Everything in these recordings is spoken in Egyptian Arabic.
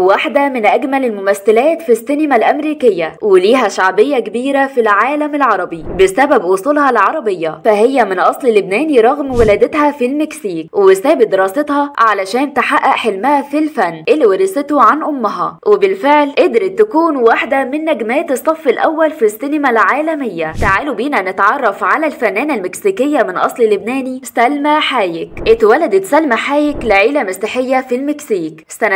واحدة من أجمل الممثلات في السينما الأمريكية وليها شعبية كبيرة في العالم العربي بسبب أصولها العربية فهي من أصل لبناني رغم ولادتها في المكسيك وسابت دراستها علشان تحقق حلمها في الفن اللي ورثته عن أمها وبالفعل قدرت تكون واحدة من نجمات الصف الأول في السينما العالمية تعالوا بينا نتعرف على الفنانة المكسيكية من أصل لبناني سلمى حايك اتولدت سلمى حايك لعيلة مسيحية في المكسيك سنة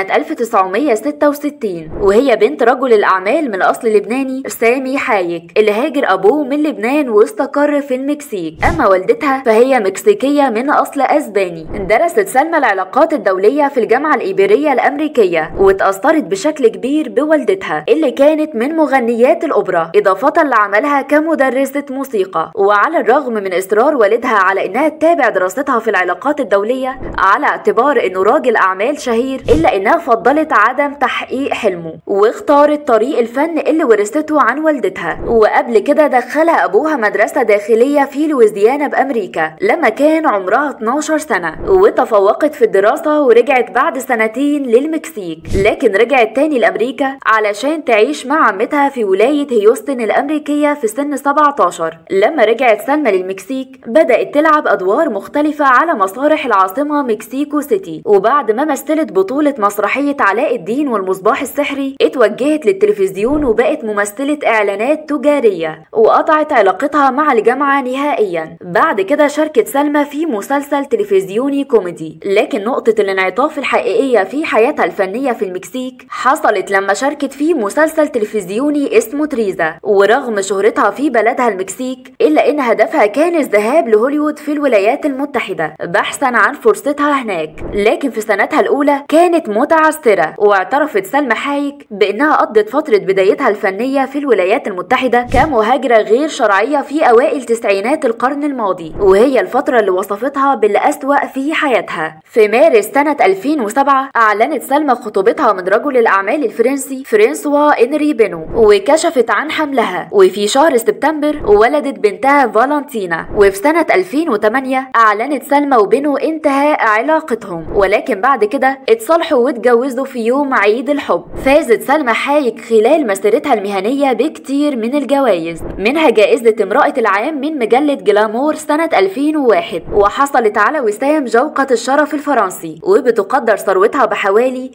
1966 وهي بنت رجل الأعمال من أصل لبناني سامي حايك اللي هاجر أبوه من لبنان واستقر في المكسيك أما والدتها فهي مكسيكية من أصل أسباني درست سلمى العلاقات الدولية في الجامعة الإيبيرية الأمريكية واتأثرت بشكل كبير بوالدتها اللي كانت من مغنيات الأوبرا إضافة لعملها كمدرسة موسيقى وعلى الرغم من إصرار والدها على إنها تتابع دراستها في العلاقات الدولية على اعتبار إنه راجل أعمال شهير إلا إنها فضلت عدم تحقيق حلمه واختارت طريق الفن اللي ورثته عن والدتها وقبل كده دخلها أبوها مدرسة داخلية في لويزيانا بأمريكا لما كان عمرها 12 سنة وتفوقت في الدراسة ورجعت بعد سنتين للمكسيك لكن رجعت تاني لأمريكا علشان تعيش مع عمتها في ولاية هيوستن الأمريكية في سن 17 لما رجعت سلمى للمكسيك بدأت تلعب أدوار مختلفة على مسارح العاصمة مكسيكو سيتي وبعد ما مثلت بطولة مسرحية علاء الدين والمصباح السحري اتوجهت للتلفزيون وبقت ممثلة إعلانات تجارية وقطعت علاقتها مع الجامعة نهائيا بعد كده شاركت سلمى في مسلسل تلفزيوني كوميدي لكن نقطة الانعطاف الحقيقية في حياتها الفنية في المكسيك حصلت لما شاركت في مسلسل تلفزيوني اسمه تريزا ورغم شهرتها في بلدها المكسيك إلا إن هدفها كان الذهاب لهوليوود في الولايات المتحدة بحثا عن فرصتها هناك لكن في سنتها الأولى كانت متعثرة واعترفت سلمى حايك بأنها قضت فترة بدايتها الفنية في الولايات المتحدة كمهاجرة غير شرعية في أوائل تسعينات القرن الماضي وهي الفترة اللي وصفتها بالأسوأ في حياتها في مارس سنة 2007 أعلنت سلمى خطوبتها من رجل الأعمال الفرنسي فرانسوا إنري بينو وكشفت عن حملها وفي شهر سبتمبر ولدت بنتها فالنتينا وفي سنة 2008 أعلنت سلمى وبينو انتهاء علاقتهم ولكن بعد كده اتصالحوا واتجوزوا في يوم عيد الحب فازت سلمى حايك خلال مسيرتها المهنية بكتير من الجوائز منها جائزة امرأة العام من مجلة جلامور سنة 2001 وحصلت على وسام جوقة الشرف الفرنسي وبتقدر ثروتها بحوالي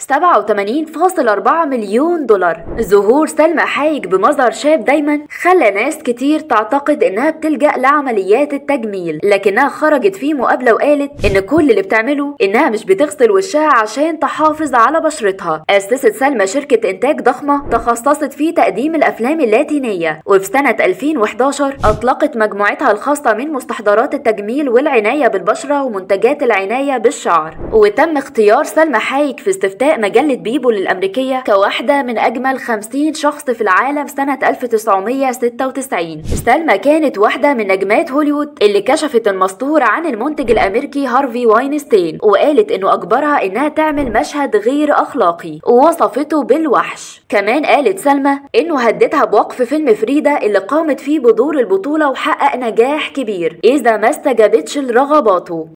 87.4 مليون دولار ظهور سلمى حايك بمظهر شاب دايما خلى ناس كتير تعتقد انها بتلجأ لعمليات التجميل لكنها خرجت في مقابلة وقالت ان كل اللي بتعمله انها مش بتغسل وشها عشان تحافظ على بشرتها أسست سلمى شركة إنتاج ضخمة تخصصت في تقديم الأفلام اللاتينية وفي سنة 2011 أطلقت مجموعتها الخاصة من مستحضرات التجميل والعناية بالبشرة ومنتجات العناية بالشعر وتم اختيار سلمى حايك في استفتاء مجلة بيبول الأمريكية كواحدة من أجمل 50 شخص في العالم سنة 1996 سلمى كانت واحدة من نجمات هوليوود اللي كشفت المستور عن المنتج الأمريكي هارفي واينستين وقالت إنه أجبرها إنها تعمل مشهد غير أخلاقي ووصفته بالوحش كمان قالت سلمى إنه هددها بوقف فيلم فريدة اللي قامت فيه بدور البطولة وحقق نجاح كبير إذا ما استجابتش لرغباته